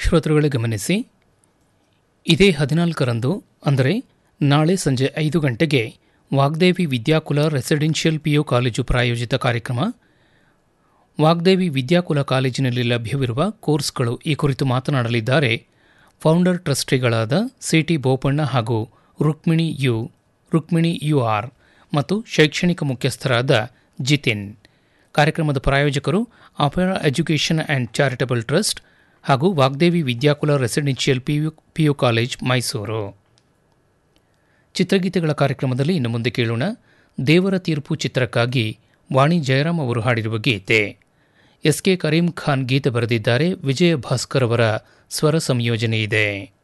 ಶ್ರೋತೃಗಳೇ ಗಮನಿಸಿ ಇದೇ ಹದಿನಾಲ್ಕರಂದು ಅಂದರೆ ನಾಳೆ ಸಂಜೆ ಐದು ಗಂಟೆಗೆ Vagdevi Vidyakula residential PU college ಪ್ರಾಯೋಜಿತ ಕಾರ್ಯಕ್ರಮ ವಾಗ್ದೇವಿ ವಿದ್ಯಾಕುಲ ಕಾಲೇಜಿನಲ್ಲಿ ಲಭ್ಯವಿರುವ ಕೋರ್ಸ್ಗಳು ಈ ಕುರಿತು ಮಾತನಾಡಲಿದ್ದಾರೆ ಫೌಂಡರ್ ಟ್ರಸ್ಟಿಗಳಾದ ಸಿಟಿ ಬೋಪಣ್ಣ ಹಾಗೂ Rukmini U Rukmini U R ಮತ್ತು ಶೈಕ್ಷಣಿಕ ಮುಖ್ಯಸ್ಥರಾದ ಜಿತಿನ್ ಕಾರ್ಯಕ್ರಮದ ಪ್ರಾಯೋಜಕರು Apera education and charitable trust ಹಾಗೂ Vagdevi Vidyakula residential PU PU college Mysuru ಚಿತ್ರಗೀತೆಗಳ ಕಾರ್ಯಕ್ರಮದಲ್ಲಿ ಇನ್ನು ಮುಂದೆ ಕೇಳೋಣ ದೇವರ ತೀರ್ಪು ಚಿತ್ರಕ್ಕಾಗಿ ವಾಣಿ ಜಯರಾಮ್ ಅವರು ಹಾಡಿರುವ ಗೀತೆ ಎಸ್ ಕೆ ಕರೀಂ ಖಾನ್ ಗೀತೆ ಬರೆದಿದ್ದಾರೆ ವಿಜಯ ಭಾಸ್ಕರ್ ಅವರ ಸ್ವರ ಸಂಯೋಜನೆ ಇದೆ